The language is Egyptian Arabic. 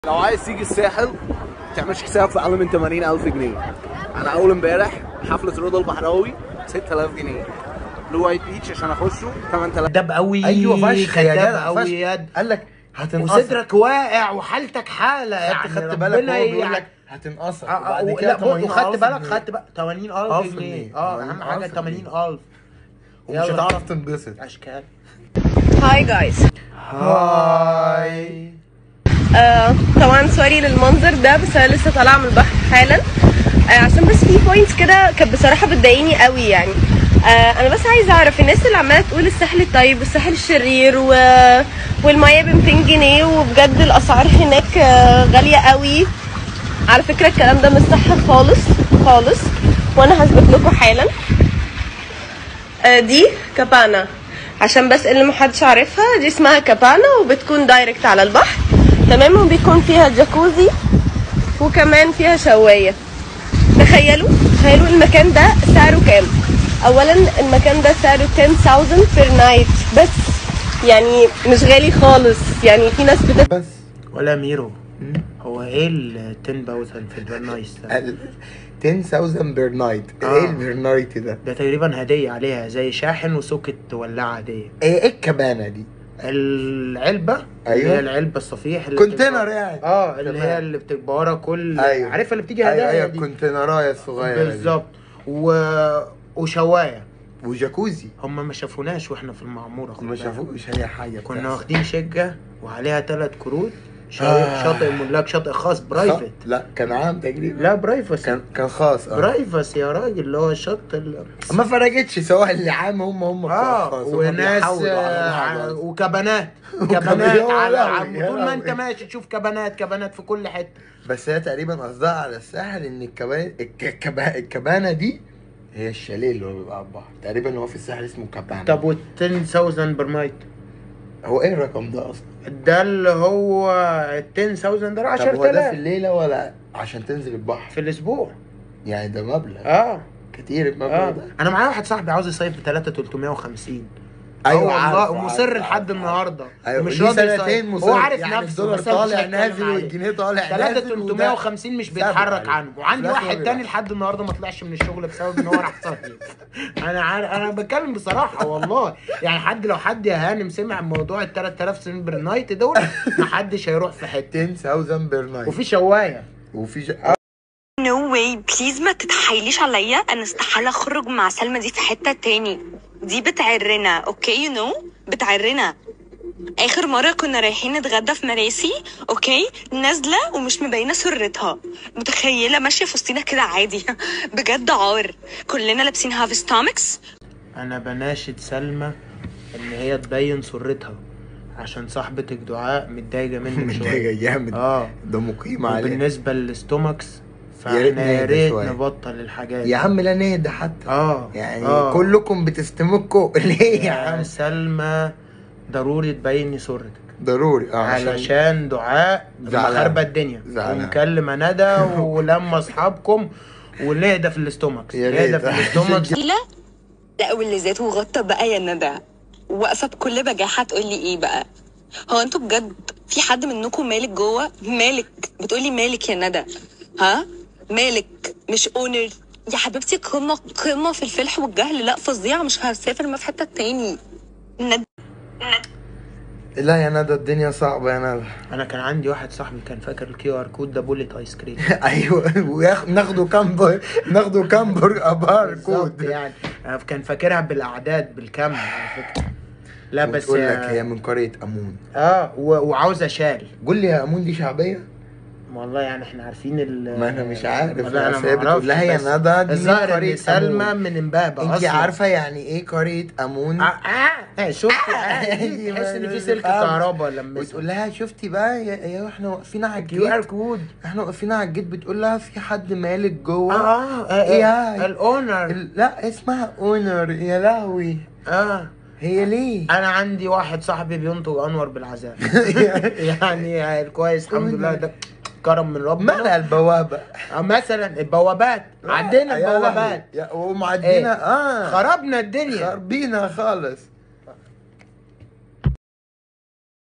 لو عايز تيجي الساحل تعملش حساب في اقل من 80000 جنيه انا اول امبارح حفله رضا البحراوي 6000 جنيه بلو وايت بيتش عشان اخشه 8000 كداب قوي ايوه فشخ يا كداب جدع قوي فشخ. يد قال لك هتنقصك وصدرك واقع وحالتك حاله انت يعني خدت بالك ربنا هو بيقول يعني- لك هتنقصك آه، آه، وبعد و- كده لا برضه 80,000 خدت بالك جنيه. خدت بالك 80000 ألف جنيه جنيه. اه اهم حاجه 80,000 80000 ومش يلا. هتعرف تنبسط اشكال هاي جايز هاي آه طبعا سوري للمنظر ده بس انا لسه طالعه من البحر حالا آه عشان بس في بوينتس كده كانت بصراحه بتضايقني قوي يعني آه انا بس عايزه اعرف الناس اللي عماله تقول الساحل الطيب والساحل الشرير و... والميه ب 200 جنيه وبجد الاسعار هناك آه غاليه قوي على فكره الكلام ده مش صح خالص خالص وانا هثبت لكم حالا آه، دي كابانا عشان بس اللي محدش عارفها دي اسمها كابانا وبتكون دايركت على البحر تمام وبيكون فيها جاكوزي وكمان فيها شواية تخيلوا تخيلوا المكان ده سعره كام اولا المكان ده سعره 10000 بير نايت بس يعني مش غالي خالص يعني في ناس بت... بس ولا ميرو هو ايه ال 10000 في البير نايس ده؟ ال 10000 بير نايت آه. ايه البير نايت ده؟ ده تقريبا هديه عليها زي شاحن وسوكت ولاعه عاديه ايه ايه الكبانه دي؟ العلبه اللي أيوه. هي العلبه الصفيح اللي كونتينر بتبقى- يعني اه اللي تمام. هي اللي بتبقى ورا كل أيوه. عارفها اللي بتيجي ايوه هدايا ايوه دي الكونتينرايه الصغيره دي. بالظبط و... وشوايه وجاكوزي هم ما شافوناش واحنا في المعموره خد ما بالك. شافوش هي حاجه كنا بتحصل. واخدين شقه وعليها ثلاث كروت شا- آه. شاطئ ملاك شاطئ خاص برايفت خ- لا كان عام تقريبا لا برايفسي كان كان خاص اه برايفسي يا راجل اللي هو الشط ال... ما فرقتش سواء اللي عام هم هم بتوع اه خاص. هم وناس بيحاولوا على آه، بعض. وكبنات وكبنات. كبنات يا على لهوي، يا طول ما انت لهوي. ماشي تشوف كبنات كبنات في كل حته بس هي تقريبا قصدها على الساحل ان الكبان الك- الكبا- الكبانه دي هي الشاليه اللي هو بيبقى على البحر تقريبا اللي هو في الساحل اسمه كبانه طب وال 10000 بير نايت هو ايه الرقم ده اصلا؟ ده اللي هو ال 10000 ده طب هو ده في 10000 الليله ولا عشان تنزل البحر؟ في الاسبوع يعني ده مبلغ اه كتير المبلغ اه ده انا معايا واحد صاحبي عاوز يصيف ب 350 أيوة، أيوة والله عارف، ومصر عارف، لحد عارف. النهارده ايوه ومش ليه راضي يصيف. سنتين مصر هو عارف يعني نفسه الدولار بس أنا مش طالع هتكلم نازل عليه. والجنيه طالع نازل 3350 مش ثابت بيتحرك عليه. عنه وعندي في الآخر واحد ما تاني بيروحش. لحد النهارده ما طلعش من الشغل بسبب ان هو راح صيف انا عارف انا بتكلم بصراحه والله يعني حد لو حد يا هانم سمع موضوع ال 3000 سنين بير نايت دول ما حدش هيروح في حته 10000 بير نايت وفي شوايه وفي ج... نو واي بليز ما تتحايليش عليا انا استحاله اخرج مع سلمى دي في حته تاني دي بتعرنا اوكي يو نو بتعرنا اخر مره كنا رايحين نتغدى في مراسي اوكي نازله ومش مبينه سرتها متخيله ماشيه في وسطينا كده عادي بجد عار كلنا لابسين هاف ستامكس انا بناشد سلمى ان هي تبين سرتها عشان صاحبتك دعاء متضايقه منك متضايقه شويه جامد اه ده مقيم عليه وبالنسبه للاستومكس يا ريت فاحنا يا نهدى ريت شوية. نبطل الحاجات يا عم لا نهدى حتى اه يعني آه. كلكم بتستمكوا ليه يا عم سلمى ضروري تبيني سرتك ضروري اه عشان علشان دعاء زعلان. خربة الدنيا زعلان. ومكلمة ندى ولما اصحابكم ونهدى في الاستومكس يا نهدى ريت. في الاستومكس لا لا واللي ذاته غطى بقى يا ندى واقفه بكل بجاحه تقول لي ايه بقى هو انتوا بجد في حد منكم مالك جوه مالك بتقولي مالك يا ندى ها مالك مش اونر يا حبيبتي قمه قمه في الفلح والجهل لا فظيعه مش هسافر ما في حته تاني ندى لا يا ندى الدنيا صعبة يا ندى انا كان عندي واحد صاحبي كان فاكر الكيو ار كود ده بوليت ايس كريم ايوه وياخ- ناخده كام بر... ناخده كام بر ابار بالظبط كود يعني أنا كان فاكرها بالاعداد بالكم على فكره لا بس بتقول لك هي من قرية امون اه و- وعاوزه شال قول لي يا امون دي شعبية والله يعني احنا عارفين ال ما انا مش عارف لا انا بس هي ما بتقول لها يا اعرفش بس ندى دي من الظاهر ان قرية سلمى أمون. من امبابه انت أصلاً. عارفة يعني ايه قرية امون اه اه آه، شفت آه، أيوة، تحس ان في سلك فهمت. كهرباء لما وتقول لها شفتي بقى يا, يا احنا واقفين على كيو ار الجيت كود احنا واقفين على الجيت بتقول لها في حد مالك جوه اه اه إيه اه هاي؟ الاونر ال- لا اسمها اونر يا لهوي اه هي ليه انا عندي واحد صاحبي بينتج انور بالعذاب يعني كويس الحمد لله ده كرم من ربنا مالها البوابة آه، مثلا البوابات عندنا يا لهوي. البوابات يا- ومعدينا اه خربنا الدنيا خربينا خالص